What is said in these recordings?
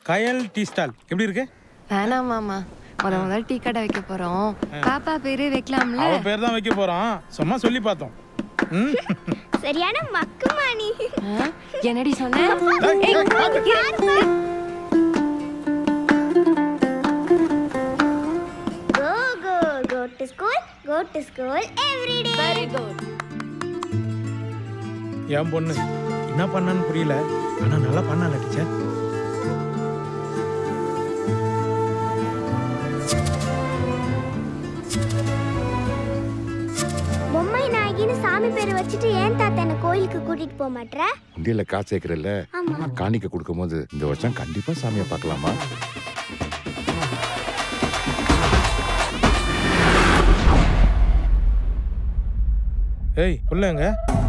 கயல் tea stall எப்படி இருக்கு வேணாம் மாமா முத முதல்ல டீ கடை வைக்க போறோம் பாப்பா பேரு வைக்கலாம்ல அவ பேர் தான் வைக்க போறோம் சும்மா சொல்லி பார்த்தோம் ம் சரியான மக்குமா நீ ஆ? என்னடி சொன்ன ஏய், ஏய், பாத்து. Go, go, go to school, go to school every day. Very good. என் பொண்ணு என்ன பண்ணான்னு புரியல ஆனா நல்லா பண்ணல டீச்சர் பொம்மை நாயகின்னு சாமி பேர் வச்சுட்டு ஏன் தாத்தா என்ன கோயிலுக்கு கூட்டிட்டு போக மாட்ற உண்டியல்ல காசு சேர்க்கிறல்ல ஆமா காணிக்க கொடுக்கும்போது இந்த வருஷம் கண்டிப்பா சாமியை பார்க்கலாமா ஏய் புள்ளங்க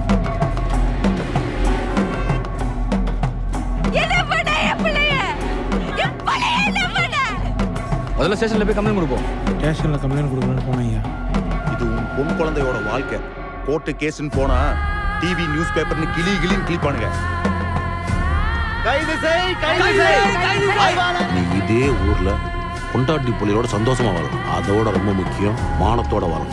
முதல்ல ஸ்டேஷன்ல போய் கம்ப்ளைண்ட் கொடுப்போம் ஸ்டேஷன்ல கம்ப்ளைண்ட் கொடுக்கணும்னு போனேன் ஐயா இது உன் பொன் குழந்தையோட வாழ்க்கை கோர்ட்டு கேஸ்னு போனா டிவி நியூஸ் பேப்பர்னு கிளி கிளின்னு கிளிப்பானுங்க நீ இதே ஊர்ல கொண்டாட்டி புள்ளியோட சந்தோஷமா வாழணும் அதோட ரொம்ப முக்கியம் மானத்தோட வாழணும்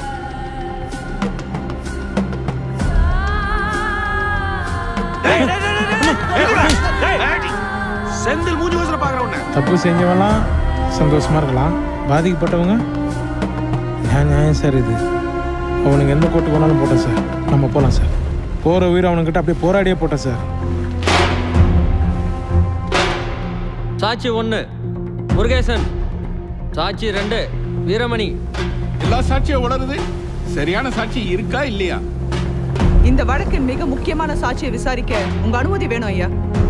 செந்தில் மூஞ்சி வயசுல பாக்குறவன தப்பு செஞ்சவங்களாம் சந்தோஷமா இருக்கலாம் பாதிக்கப்பட்டவங்க ஏன் நியாயம் சார் இது அவனுக்கு எந்த கோர்ட்டு போனாலும் போட்டேன் சார் நம்ம போகலாம் சார் போகிற உயிர் அவனுக்கிட்ட அப்படியே போராடியே போட்டேன் சார் சாட்சி ஒன்று முருகேசன் சாட்சி ரெண்டு வீரமணி எல்லா சாட்சியும் உணருது சரியான சாட்சி இருக்கா இல்லையா இந்த வழக்கின் மிக முக்கியமான சாட்சியை விசாரிக்க உங்க அனுமதி வேணும் ஐயா